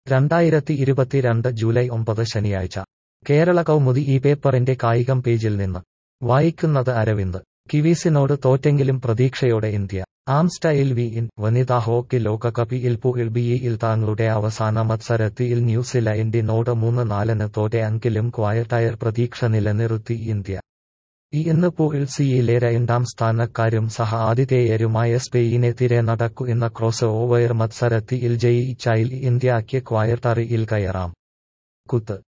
രണ്ടായിരത്തി ഇരുപത്തിരണ്ട് ജൂലൈ ഒമ്പത് ശനിയാഴ്ച കേരള കൗമുദി ഈ പേപ്പറിന്റെ കായികം പേജിൽ നിന്ന് വായിക്കുന്നത് അരവിന്ദ് കിവീസിനോട് തോറ്റെങ്കിലും പ്രതീക്ഷയോടെ ഇന്ത്യ ആംസ്റ്റൈൽ വി ഇൻ വനിതാ ഹോക്കി ലോകകപ്പിൽ പുകിൽ ബിയിൽ തങ്ങളുടെ അവസാന മത്സരത്തിൽ ന്യൂസിലൻഡിനോട് മൂന്ന് നാലിന് തോറ്റെങ്കിലും ക്വായറ്റയർ പ്രതീക്ഷ നിലനിർത്തി ഇന്ത്യ ഈ ഇന്ന് പൂൾ സിയിലെ രണ്ടാം സ്ഥാനക്കാരും സഹ ആതിഥേയരുമായ സ്പെയിനെതിരെ നടക്കുന്ന ക്രോസ് ഓവർ മത്സരത്തിൽ ജയിച്ചാൽ ഇന്ത്യയ്ക്ക് ക്വായറ്ററിൽ കയറാം കുത്ത്